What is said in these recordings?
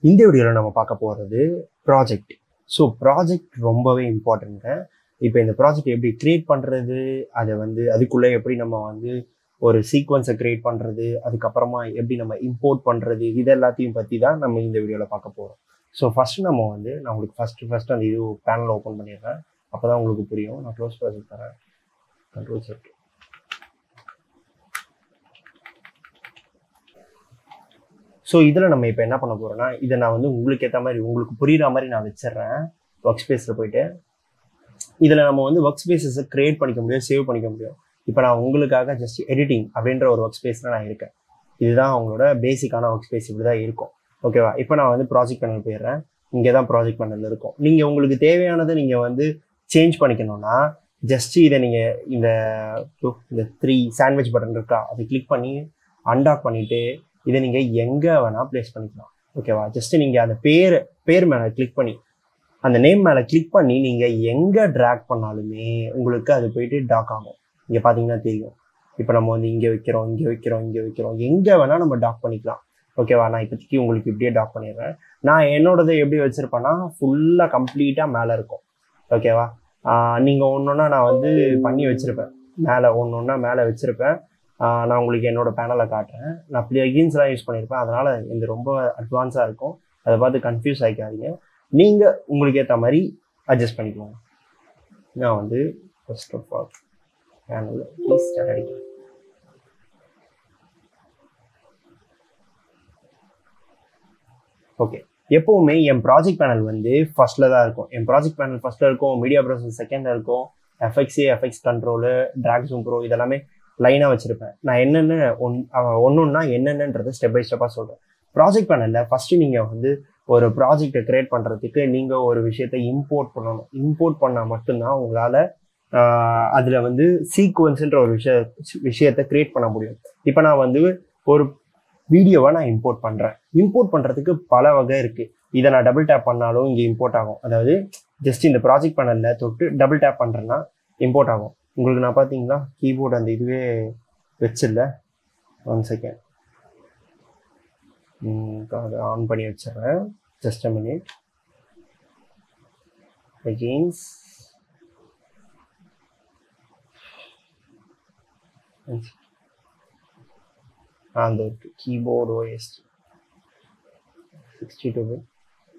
இந்த வீடியோவில் நம்ம பார்க்க போகிறது ப்ராஜெக்ட் ஸோ ப்ராஜெக்ட் ரொம்பவே இம்பார்ட்டண்ட்டு இப்போ இந்த ப்ராஜெக்ட் எப்படி க்ரியேட் பண்ணுறது அதை வந்து அதுக்குள்ளே எப்படி நம்ம வந்து ஒரு சீக்வன்ஸை க்ரியேட் பண்ணுறது அதுக்கப்புறமா எப்படி நம்ம இம்போர்ட் பண்ணுறது இது எல்லாத்தையும் பற்றி தான் நம்ம இந்த வீடியோவில் பார்க்க போகிறோம் ஸோ ஃபஸ்ட்டு நம்ம வந்து நான் உங்களுக்கு ஃபஸ்ட்டு ஃபஸ்ட்டு அந்த இது பேனல் ஓப்பன் பண்ணிடுறேன் அப்போ தான் உங்களுக்கு புரியும் நான் க்ளோஸ் ப்ராஜெக்ட் தரேன் கண்ட்ரோல் செட் ஸோ இதில் நம்ம இப்போ என்ன பண்ண போகிறோம்னா இதை நான் வந்து உங்களுக்கு ஏற்ற மாதிரி உங்களுக்கு புரியுற மாதிரி நான் வச்சிடுறேன் ஒர்க் ஸ்பேஸில் போயிட்டு இதில் நம்ம வந்து ஒர்க் ஸ்பேஸஸை க்ரியேட் பண்ணிக்க முடியும் சேவ் பண்ணிக்க முடியும் இப்போ நான் உங்களுக்காக ஜஸ்ட் எடிட்டிங் அப்படின்ற ஒரு ஒர்க் ஸ்பேஸில் நான் இருக்கேன் இதுதான் அவங்களோட பேசிக்கான ஒர்க் ஸ்பேஸ் இப்படி தான் இருக்கும் ஓகேவா இப்போ நான் வந்து ப்ராஜெக்ட் பேனல் போயிடுறேன் இங்கே தான் ப்ராஜெக்ட் பேனல் இருக்கும் நீங்கள் உங்களுக்கு தேவையானதை நீங்கள் வந்து சேஞ்ச் பண்ணிக்கணும்னா ஜஸ்ட் இதை நீங்கள் இந்த இந்த த்ரீ சாண்ட்விச் பட்டன் இருக்கா அதை கிளிக் பண்ணி அன்டாக் பண்ணிவிட்டு இதை நீங்கள் எங்கே வேணால் ப்ளேஸ் பண்ணிக்கலாம் ஓகேவா ஜஸ்ட் நீங்கள் அந்த பேர் பேர் மேலே கிளிக் பண்ணி அந்த நேம் மேலே கிளிக் பண்ணி நீங்கள் எங்கே ட்ராக் பண்ணாலுமே உங்களுக்கு அது போயிட்டு டாக் ஆகும் இங்கே பார்த்தீங்கன்னா தெரியும் இப்போ நம்ம வந்து இங்கே வைக்கிறோம் இங்கே வைக்கிறோம் இங்கே வைக்கிறோம் எங்கே வேணால் நம்ம டாக் பண்ணிக்கலாம் ஓகேவா நான் இப்போதைக்கு உங்களுக்கு இப்படியே டாக் பண்ணிடுறேன் நான் என்னோடது எப்படி வச்சுருப்பேன்னா ஃபுல்லாக கம்ப்ளீட்டாக மேலே இருக்கும் ஓகேவா நீங்கள் ஒன்று ஒன்றா நான் வந்து பண்ணி வச்சுருப்பேன் மேலே ஒன்று ஒன்றா மேலே வச்சுருப்பேன் நான் உங்களுக்கு என்னோட பேனலை காட்டுறேன் நான் ப்ளகின்ஸ்லாம் யூஸ் பண்ணியிருப்பேன் அதனால் இது ரொம்ப அட்வான்ஸாக இருக்கும் அதை பார்த்து கன்ஃபியூஸ் ஆகிக்காதீங்க நீங்கள் உங்களுக்கு ஏற்ற மாதிரி அட்ஜஸ்ட் பண்ணிக்கோங்க நான் வந்து ஃபர்ஸ்ட் ஆஃப் ஆல் பேனலில் ப்ளீஸ் அடிக்கிறேன் ஓகே எப்போவுமே என் ப்ராஜெக்ட் பேனல் வந்து ஃபர்ஸ்ட்டில் தான் இருக்கும் என் ப்ராஜெக்ட் பேனல் ஃபர்ஸ்ட்டில் இருக்கும் மீடியா ப்ராசஸ் செகண்டில் இருக்கும் எஃப்எக்ஸி FX control track zoom pro இதெல்லாமே லைனாக வச்சுருப்பேன் நான் என்னென்ன ஒன் ஒன்று ஒன்றா என்னென்னன்றது ஸ்டெப் பை ஸ்டெப்பாக சொல்கிறேன் ப்ராஜெக்ட் பேனலில் ஃபஸ்ட்டு நீங்கள் வந்து ஒரு ப்ராஜெக்டை க்ரியேட் பண்ணுறதுக்கு நீங்கள் ஒரு விஷயத்தை இம்போர்ட் பண்ணணும் இம்போர்ட் பண்ணால் மட்டும்தான் உங்களால் அதில் வந்து சீக்வன்ஸுன்ற ஒரு விஷய விஷயத்தை க்ரியேட் பண்ண முடியும் இப்போ நான் வந்து ஒரு வீடியோவை நான் இம்போர்ட் பண்ணுறேன் இம்போர்ட் பண்ணுறதுக்கு பல வகை இருக்குது இதை நான் டபுள் டேப் பண்ணாலும் இங்கே இம்போர்ட் ஆகும் அதாவது ஜஸ்ட் இந்த ப்ராஜெக்ட் பேனலில் தொட்டு டபுள் டேப் பண்ணுறேன்னா இம்போர்ட் ஆகும் உங்களுக்கு நான் பார்த்தீங்களா கீபோர்டு அந்த இதுவே வச்சிடல ஒன் செகண்ட் அதை ஆன் பண்ணி வச்சிடுறேன் ஜஸ்ட் அ மினிட் அகெயின்ஸ் அந்த keyboard OS sixty two bit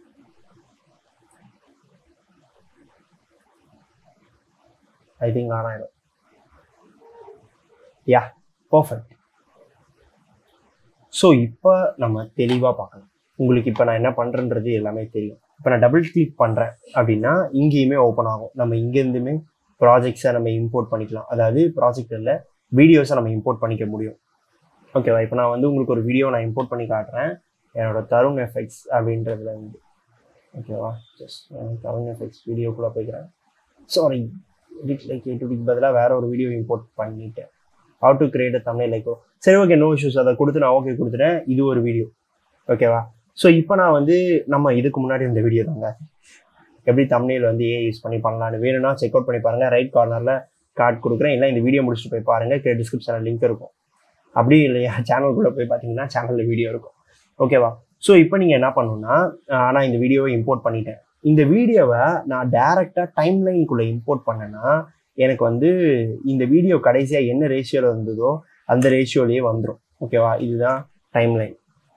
I think on ஆயிடும் யா பர்ஃபெக்ட் ஸோ இப்போ நம்ம தெளிவாக பார்க்கலாம் உங்களுக்கு இப்போ நான் என்ன பண்ணுறேன்றது எல்லாமே தெரியும் இப்போ நான் டபுள் கிளிக் பண்ணுறேன் அப்படின்னா இங்கேயுமே ஓப்பன் ஆகும் நம்ம இங்கேருந்துமே ப்ராஜெக்ட்ஸை நம்ம இம்போர்ட் பண்ணிக்கலாம் அதாவது ப்ராஜெக்டில் வீடியோஸை நம்ம இம்போர்ட் பண்ணிக்க முடியும் ஓகேவா இப்போ நான் வந்து உங்களுக்கு ஒரு வீடியோ நான் இம்போர்ட் பண்ணி காட்டுறேன் என்னோட தருண் எஃபெக்ட்ஸ் அப்படின்றதுல இருந்து ஓகேவா ஜஸ்ட் தருண் எஃபெக்ட்ஸ் வீடியோக்குள்ளே போய்க்கிறேன் சாரி எடிட் லைக் எடிட்டுக்கு பதிலாக வேற ஒரு வீடியோ இம்போர்ட் பண்ணிட்டேன் how to create Tamil like சரி ஓகே நோ இஷ்யூஸ் அதை கொடுத்து நான் ஓகே கொடுத்துட்டேன் இது ஒரு வீடியோ ஓகேவா ஸோ இப்போ நான் வந்து நம்ம இதுக்கு முன்னாடி இந்த வீடியோ தாங்க எப்படி தமிழில் வந்து ஏ யூஸ் பண்ணி பண்ணலான்னு வேணும்னா செக் அவுட் பண்ணி பாருங்கள் ரைட் கார்னரில் கார்டு கொடுக்குறேன் இல்லை இந்த வீடியோ முடிச்சுட்டு போய் பாருங்கள் டிஸ்கிரிப்ஷனில் லிங்க் இருக்கும் அப்படி இல்லையா சேனலுக்குள்ளே போய் பார்த்தீங்கன்னா சேனலில் வீடியோ இருக்கும் ஓகேவா ஸோ இப்போ நீங்கள் என்ன பண்ணணும்னா நான் இந்த வீடியோவை இம்போர்ட் பண்ணிட்டேன் இந்த வீடியோவை நான் டேரெக்டாக டைம் லைனுக்குள்ளே இம்போர்ட் பண்ணேன்னா எனக்கு வந்து இந்த வீடியோ கடைசியாக என்ன ரேஷியோவில் இருந்ததோ அந்த ரேஷியோலேயே வந்துடும் ஓகேவா இதுதான் டைம் லைன்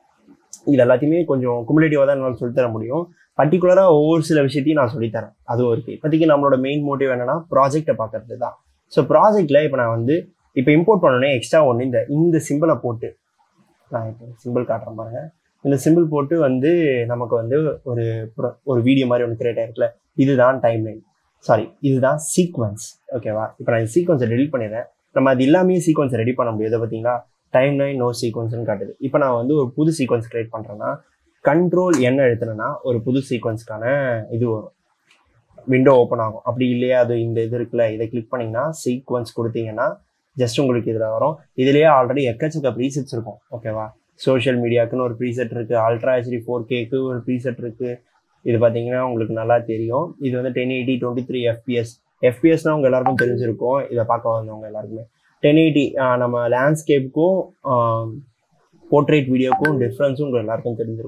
இது எல்லாத்தையுமே கொஞ்சம் குமுலேட்டிவாக தான் என்னால் சொல்லித்தர முடியும் பர்டிகுலராக ஒவ்வொரு சில விஷயத்தையும் நான் சொல்லித்தரேன் அதுவும் இருக்குது இப்போதைக்கு நம்மளோட மெயின் மோட்டிவ் என்னன்னா ப்ராஜெக்டை பார்க்கறது தான் ஸோ ப்ராஜெக்டில் இப்போ நான் வந்து இப்போ இம்போர்ட் பண்ணோன்னே எக்ஸ்ட்ரா ஒன்று இந்த இந்த சிம்பிளை போட்டு நான் இப்போ சிம்பிள் காட்டுறேன் பாருங்க இந்த சிம்பிள் போட்டு வந்து நமக்கு வந்து ஒரு ஒரு வீடியோ மாதிரி ஒன்று கிரியேட் ஆயிருக்குல்ல இதுதான் டைம் லைன் சாரி இதுதான் சீக்வன்ஸ் ஓகேவா இப்போ நான் இந்த சீக்வன்ஸை டெலிட் பண்ணிடுறேன் நம்ம அது எல்லாமே சீக்வன்ஸை ரெடி பண்ண முடியாது பார்த்தீங்களா டைம் லைன் நோ சீக்வன்ஸ்னு காட்டுது இப்போ நான் வந்து ஒரு புது சீக்வன்ஸ் கிரியேட் பண்ணுறேன்னா கண்ட்ரோல் என்ன எழுத்துனேன்னா ஒரு புது சீக்வன்ஸ்க்கான இது வரும் விண்டோ ஓப்பன் ஆகும் அப்படி இல்லையா அது இந்த இது இருக்குல்ல இதை கிளிக் பண்ணிங்கன்னா சீக்வன்ஸ் கொடுத்தீங்கன்னா ஜஸ்ட் உங்களுக்கு இதில் வரும் இதுலேயே ஆல்ரெடி எக்கச்சக்க ப்ரீசெட்ஸ் இருக்கும் ஓகேவா சோஷியல் மீடியாக்குன்னு ஒரு ப்ரீசெட் இருக்குது அல்ட்ரா ஹெச்டி ஃபோர் கேக்கு ஒரு ப்ரீசெட் இருக்குது இது பார்த்தீங்கன்னா உங்களுக்கு நல்லா தெரியும் இது வந்து ten eighty twenty three FPS எஃபிஎஸ்னால் உங்கள் எல்லாருக்கும் தெரிஞ்சிருக்கும் இதை பார்க்க வந்தவங்க எல்லாருக்குமே டென் எயிட்டி நம்ம லேண்ட்ஸ்கேப்புக்கும் போர்ட்ரேட் வீடியோக்கும் டிஃப்ரென்ஸும் உங்கள் எல்லாருக்கும் தெரிஞ்சிருக்கும்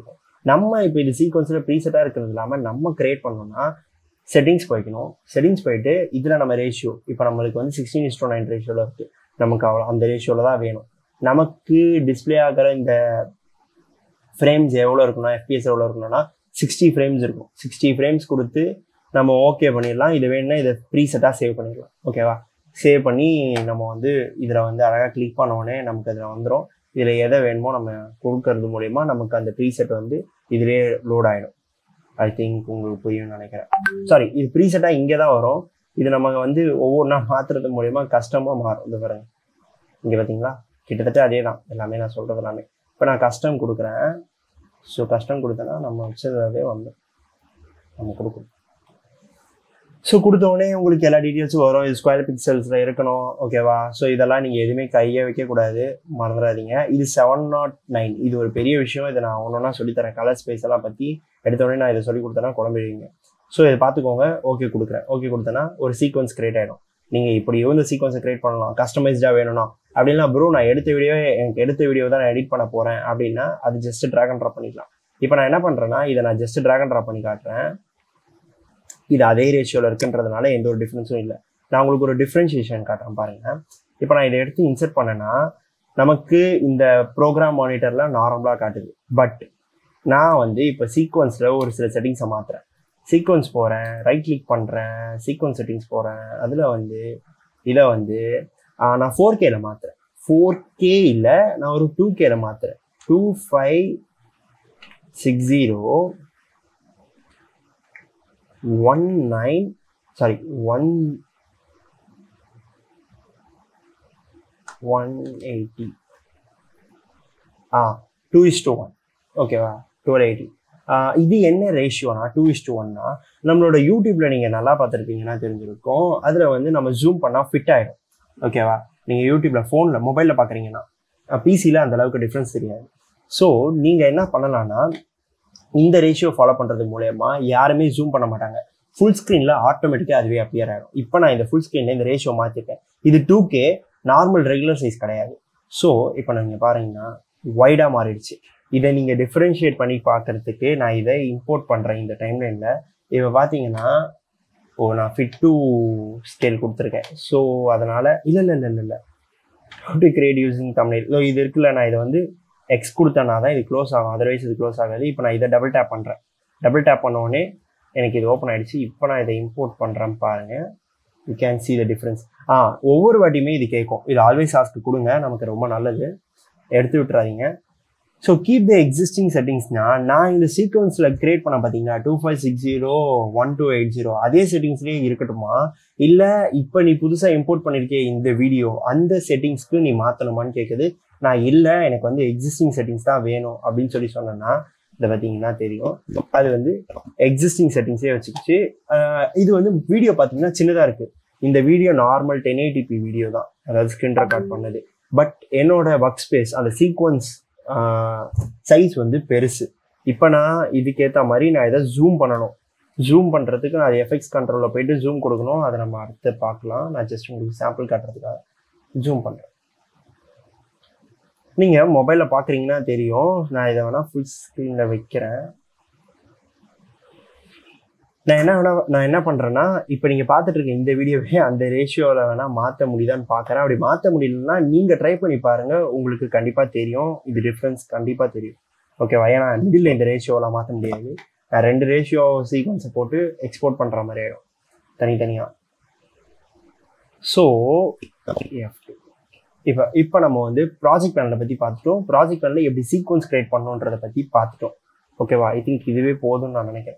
நம்ம இப்போ இது சீக்வன்ஸில் ப்ரீசெட்டாக இருக்கிறது இல்லாமல் நம்ம கிரியேட் பண்ணோம்னா செட்டிங்ஸ் போய்க்கணும் செட்டிங்ஸ் போயிட்டு இதில் நம்ம ரேஷியோ இப்போ நம்மளுக்கு வந்து சிக்ஸ்டீன் இஸ்டோ நைன் ரேஷியோவில் இருக்குது நமக்கு அவ்வளோ அந்த ரேஷியோவில் தான் வேணும் நமக்கு டிஸ்ப்ளே ஆகிற இந்த ஃப்ரேம்ஸ் எவ்வளோ இருக்கணும் எஃபிஎஸ் எவ்வளோ இருக்கணும்னா சிக்ஸ்டி ஃப்ரேம்ஸ் இருக்கும் சிக்ஸ்டி ஃப்ரேம்ஸ் கொடுத்து நம்ம ஓகே பண்ணிடலாம் இது வேணும்னா இதை ப்ரீசெட்டாக சேவ் பண்ணிடலாம் ஓகேவா சேவ் பண்ணி நம்ம வந்து இதில் வந்து அழகாக கிளிக் பண்ணோடனே நமக்கு அதில் வந்துடும் இதில் எதை வேணுமோ நம்ம கொடுக்கறது மூலயமா நமக்கு அந்த ப்ரீசெட் வந்து இதிலே லோட் ஆகிடும் ஐ திங்க் உங்களுக்கு புரியும்னு நினைக்கிறேன் சாரி இது ப்ரீசெட்டாக இங்கே தான் வரும் இது நம்ம வந்து ஒவ்வொன்றா மாற்றுறது மூலயமா கஷ்டமாக மாறும் இந்த பாருங்க இங்கே பார்த்தீங்களா கிட்டத்தட்ட அதே தான் எல்லாமே நான் சொல்கிறது எல்லாமே இப்போ நான் கஸ்டம் கொடுக்குறேன் ஸோ கஸ்டம் கொடுத்தேன்னா நம்ம வச்சதாவே வந்து நம்ம கொடுக்கணும் ஸோ கொடுத்தோடனே உங்களுக்கு எல்லா டீட்டெயில்ஸும் வரும் இது ஸ்கொயர் பிக்சல்ஸில் இருக்கணும் ஓகேவா ஸோ இதெல்லாம் நீங்கள் எதுவுமே கையை வைக்கக்கூடாது மறந்துடாதீங்க இது செவன் நாட் நைன் இது ஒரு பெரிய விஷயம் இதை நான் ஒன்று ஒன்றா சொல்லித்தரேன் கலர் ஸ்பேஸ் எல்லாம் பற்றி எடுத்தோடனே நான் இதை சொல்லி கொடுத்தேன்னா குழம்பிடுவீங்க ஸோ இதை பார்த்துக்கோங்க ஓகே கொடுக்குறேன் ஓகே கொடுத்தேன்னா ஒரு சீக்வன்ஸ் கிரியேட் ஆகிடும் நீங்கள் இப்படி இந்த சீக்வன்ஸை கிரியேட் பண்ணலாம் கஸ்டமைஸ்டாக வேணும்னா அப்படின்னா ப்ரோ நான் எடுத்த வீடியோ எனக்கு எடுத்த வீடியோ தான் நான் எடிட் பண்ண போகிறேன் அப்படின்னா அது ஜஸ்ட் ட்ராக் அண்ட் ட்ராப் பண்ணிக்கலாம் இப்போ நான் என்ன பண்ணுறேன்னா இதை நான் ஜஸ்ட் ட்ராக் அண்ட் ட்ராப் பண்ணி காட்டுறேன் இது அதே ரேஷியோவில் இருக்குன்றதுனால எந்த ஒரு டிஃப்ரென்ஸும் இல்லை நான் உங்களுக்கு ஒரு டிஃப்ரென்ஷியேஷன் காட்டுறேன் பாருங்க இப்போ நான் இதை எடுத்து இன்சர்ட் பண்ணேன்னா நமக்கு இந்த ப்ரோக்ராம் மானிட்டரில் நார்மலாக காட்டுது பட் நான் வந்து இப்போ சீக்வன்ஸில் ஒரு சில செட்டிங்ஸை மாற்றுறேன் சீக்வன்ஸ் போகிறேன் ரைட் கிளிக் பண்ணுறேன் சீக்வன்ஸ் செட்டிங்ஸ் போகிறேன் அதில் வந்து இதை வந்து ஆஹ், நான் ஃபோர் கேல மாற்றுறேன் ஃபோர் கே இல்லை நான் ஒரு டூ கேல மாற்றுறேன் two five six zero one nine sorry one one eighty ah two is two one ஓகேவா டூ எயிட்டி இது என்ன ரேஷியோனா டூ இஸ் டூ ஒன்னா நம்மளோட யூடியூப்ல நீங்க நல்லா பார்த்துருப்பீங்கன்னா தெரிஞ்சிருக்கும் அதுல வந்து நம்ம ஜூம் பண்ணா ஃபிட் ஆயிடும் ஓகேவா நீங்க யூடியூப்ல ஃபோன்ல மொபைல்ல பாக்குறீங்கன்னா பிசியில் அந்த அளவுக்கு டிஃப்ரென்ஸ் தெரியாது ஸோ நீங்க என்ன பண்ணலாம்னா இந்த ரேஷியோ ஃபாலோ பண்றது மூலயமா யாருமே ஜூம் பண்ண மாட்டாங்க ஃபுல் ஸ்க்ரீனில் ஆட்டோமேட்டிக்காக அதுவே அப்பியர் ஆகிடும் இப்போ நான் இந்த ஃபுல் ஸ்க்ரீனில் இந்த ரேஷியோ மாற்றிருக்கேன் இது two K normal regular size கிடையாது ஸோ இப்போ நீங்கள் பாருங்கன்னா வைடாக மாறிடுச்சு இதை நீங்கள் டிஃப்ரென்ஷியேட் பண்ணி பார்க்கறதுக்கு நான் இதை இம்போர்ட் பண்ணுறேன் இந்த டைம்லைனில் இப்போ பார்த்தீங்கன்னா ஓ நான் ஃபிட் டு ஸ்கேல் கொடுத்துருக்கேன் ஸோ அதனால் இல்லை இல்லை இல்லை இல்லை இல்லை to create using Tamil so இது இருக்குல்ல நான் இதை வந்து எக்ஸ் கொடுத்தனா தான் இது க்ளோஸ் ஆகும் அதர்வைஸ் இது க்ளோஸ் ஆகாது இப்போ நான் இதை டபுள் டேப் பண்ணுறேன் டபுள் டேப் பண்ண உடனே எனக்கு இது ஓப்பன் ஆயிடுச்சு இப்போ நான் இதை இம்போர்ட் பண்ணுறேன் பாருங்க you can see the difference ஆ ஒவ்வொரு வாட்டியுமே இது கேட்கும் இது ஆல்வேஸ் ஆஸ்க்கு கொடுங்க நமக்கு ரொம்ப நல்லது எடுத்து விட்டுறாதீங்க ஸோ கீப் த எக்ஸிஸ்டிங் செட்டிங்ஸ்னா நான் இந்த சீக்வன்ஸில் கிரியேட் பண்ண பார்த்தீங்கன்னா two five six zero one two eight zero அதே செட்டிங்ஸ்லேயே இருக்கட்டுமா இல்லை இப்போ நீ புதுசாக இம்போர்ட் பண்ணியிருக்கே இந்த வீடியோ அந்த செட்டிங்ஸ்க்கு நீ மாற்றணுமான்னு கேட்குது நான் இல்லை எனக்கு வந்து எக்ஸிஸ்டிங் செட்டிங்ஸ் தான் வேணும் அப்படின்னு சொல்லி சொன்னேன்னா இதை பார்த்தீங்கன்னா தெரியும் அது வந்து எக்ஸிஸ்டிங் செட்டிங்ஸே வச்சுக்கிச்சு ஆஹ் இது வந்து வீடியோ பார்த்தீங்கன்னா சின்னதாக இருக்கு இந்த video normal ten eighty P video தான் அதாவது ஸ்க்ரீன் ரெக்கார்ட் பண்ணது பட் என்னோட ஒர்க் ஸ்பேஸ் அந்த சீக்வன்ஸ் சைஸ் வந்து பெருசு இப்போ நான் இதுக்கேற்ற மாதிரி நான் இதை ஜூம் பண்ணணும் ஜூம் பண்ணுறதுக்கு நான் எஃபெக்ட்ஸ் கண்ட்ரோலில் போயிட்டு ஜூம் கொடுக்கணும் அதை நம்ம அடுத்து பார்க்கலாம் நான் ஜஸ்ட் உங்களுக்கு சாம்பிள் காட்டுறதுக்காக ஜூம் பண்ணுறேன் நீங்கள் மொபைலில் பார்க்குறீங்கன்னா தெரியும் நான் இதை வேணால் ஃபுல் ஸ்க்ரீனில் வைக்கிறேன் நான் என்ன வேணா நான் என்ன பண்ணுறேன்னா இப்போ நீங்கள் பார்த்துட்டு இருக்க இந்த வீடியோவே அந்த ரேஷியோவில் வேணால் மாற்ற முடியுதான்னு பார்க்குறேன் அப்படி மாற்ற முடியலன்னா நீங்கள் ட்ரை பண்ணி பாருங்கள் உங்களுக்கு கண்டிப்பாக தெரியும் இது டிஃப்ரென்ஸ் கண்டிப்பாக தெரியும் ஓகேவா ஏன்னா மிடில் இந்த ரேஷியோவில் மாற்ற முடியாது நான் ரெண்டு ரேஷியோ சீக்வன்ஸை போட்டு எக்ஸ்போர்ட் பண்ணுற மாதிரி ஆயிடும் தனித்தனியாக ஸோ இப்போ இப்போ நம்ம வந்து ப்ராஜெக்ட் பிளானை பற்றி பார்த்துட்டோம் ப்ராஜெக்ட் பிளானில் எப்படி சீக்வன்ஸ் கிரியேட் பண்ணணுன்றதை பற்றி பார்த்துட்டோம் ஓகேவா ஐ திங்க் இதுவே போதும்னு நான் நினைக்கிறேன்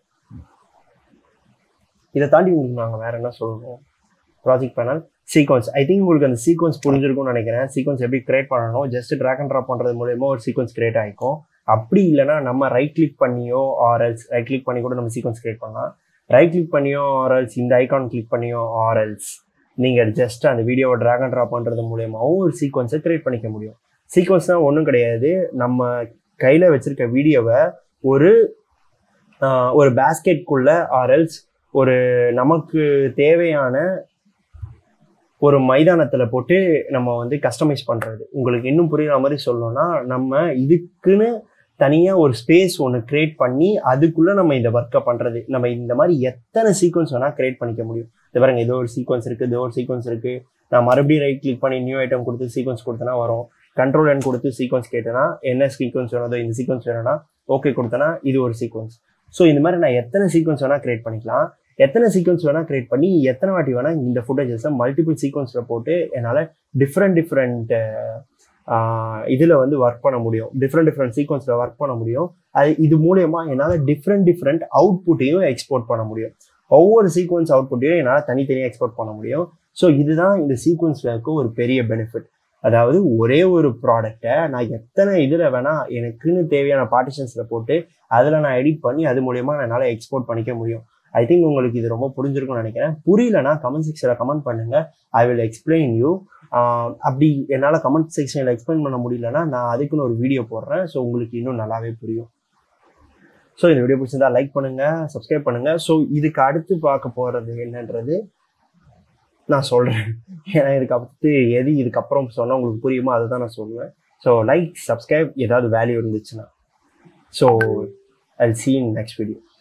இதை தாண்டி உங்களுக்கு நாங்கள் வேற என்ன சொல்லணும் project panel sequence I think உங்களுக்கு அந்த சீக்வன்ஸ் புரிஞ்சிருக்கும்னு நினைக்கிறேன் சீக்வன்ஸ் எப்படி கிரியேட் பண்ணணும் ஜஸ்ட் ட்ராக் அண்ட் ட்ராப் பண்ணுறது மூலயமா ஒரு சீக்வன்ஸ் கிரியேட் ஆகிக்கும் அப்படி இல்லைன்னா நம்ம ரைட் கிளிக் பண்ணியோ ஆர்எல்ஸ் ரைட் கிளிக் பண்ணி கூட நம்ம சீக்வன்ஸ் கிரியேட் பண்ணலாம் ரைட் கிளிக் பண்ணியோ ஆர்எல்ஸ் இந்த ஐகான் கிளிக் பண்ணியோ ஆர்எல்ஸ் நீங்கள் ஜஸ்ட் அந்த வீடியோவை ட்ராக் அண்ட் ட்ராப் பண்ணுறது மூலியமாகவும் ஒரு சீக்வன்ஸை கிரியேட் பண்ணிக்க முடியும் சீக்வன்ஸ்னால் ஒன்றும் கிடையாது நம்ம கையில் வச்சிருக்க வீடியோவை ஒரு ஆஹ், ஒரு பேஸ்கெட்குள்ள ஆர்எல்ஸ் ஒரு நமக்கு தேவையான ஒரு மைதானத்தில் போட்டு நம்ம வந்து கஸ்டமைஸ் பண்ணுறது உங்களுக்கு இன்னும் புரியுற மாதிரி சொல்லணும்னா நம்ம இதுக்குன்னு தனியாக ஒரு ஸ்பேஸ் ஒன்று கிரியேட் பண்ணி அதுக்குள்ளே நம்ம இந்த ஒர்க்கை பண்ணுறது நம்ம இந்த மாதிரி எத்தனை சீக்வன்ஸ் வேணால் கிரியேட் பண்ணிக்க முடியும் இது பாருங்க ஏதோ ஒரு சீக்வன்ஸ் இருக்குது ஏதோ ஒரு சீக்வன்ஸ் இருக்குது நான் மறுபடியும் ரைட் கிளிக் பண்ணி நியூ ஐட்டம் கொடுத்து சீக்வன்ஸ் கொடுத்தனா வரும் கண்ட்ரோல் என் கொடுத்து சீக்வன்ஸ் கேட்டேன்னா என்ன சீக்வன்ஸ் வேணுதோ இந்த சீக்வன்ஸ் வேணும்னா ஓகே கொடுத்தனா இது ஒரு சீக்வன்ஸ் ஸோ இந்த மாதிரி நான் எத்தனை சீக்வன்ஸ் வேணால் கிரியேட் பண்ணிக்கலாம் எத்தனை சீக்வன்ஸ் வேணால் கிரியேட் பண்ணி எத்தனை வாட்டி வேணால் இந்த ஃபுட்டேஜஸை மல்டிபிள் சீக்வன்ஸில் போட்டு என்னால் டிஃப்ரெண்ட் டிஃப்ரெண்ட் இதில் வந்து ஒர்க் பண்ண முடியும் டிஃப்ரெண்ட் டிஃப்ரெண்ட் சீக்வன்ஸில் ஒர்க் பண்ண முடியும் அது இது மூலயமா என்னால் டிஃப்ரெண்ட் டிஃப்ரெண்ட் அவுட்புட்டையும் எக்ஸ்போர்ட் பண்ண முடியும் ஒவ்வொரு சீக்வன்ஸ் அவுட்புட்டையும் என்னால் தனித்தனியாக எக்ஸ்போர்ட் பண்ண முடியும் ஸோ இதுதான் இந்த சீக்வன்ஸில் இருக்க ஒரு பெரிய பெனிஃபிட் அதாவது ஒரே ஒரு ப்ராடக்டை நான் எத்தனை இதில் வேணால் எனக்குன்னு தேவையான பார்ட்டிஷன்ஸில் போட்டு அதில் நான் எடிட் பண்ணி அது மூலயமா என்னால் எக்ஸ்போர்ட் பண்ணிக்க முடியும் ஐ திங்க் உங்களுக்கு இது ரொம்ப புரிஞ்சிருக்கும்னு நினைக்கிறேன் புரியலனா கமெண்ட் செக்ஷனில் கமெண்ட் பண்ணுங்க ஐ வில் எக்ஸ்பிளைன் யூ அப்படி என்னால் கமெண்ட் செக்ஷனில் எக்ஸ்பிளைன் பண்ண முடியலன்னா நான் அதுக்குன்னு ஒரு வீடியோ போடுறேன் ஸோ உங்களுக்கு இன்னும் நல்லாவே புரியும் ஸோ இந்த வீடியோ பிடிச்சிருந்தா லைக் பண்ணுங்க சப்ஸ்கிரைப் பண்ணுங்க ஸோ இதுக்கு அடுத்து பார்க்க போகிறது என்னன்றது நான் சொல்கிறேன் ஏன்னா இதுக்கு அடுத்து எது இதுக்கப்புறம் சொன்னால் உங்களுக்கு புரியுமோ அதை தான் நான் சொல்லுவேன் ஸோ லைக் சப்ஸ்கிரைப் ஏதாவது வேல்யூ இருந்துச்சுன்னா so I see in next video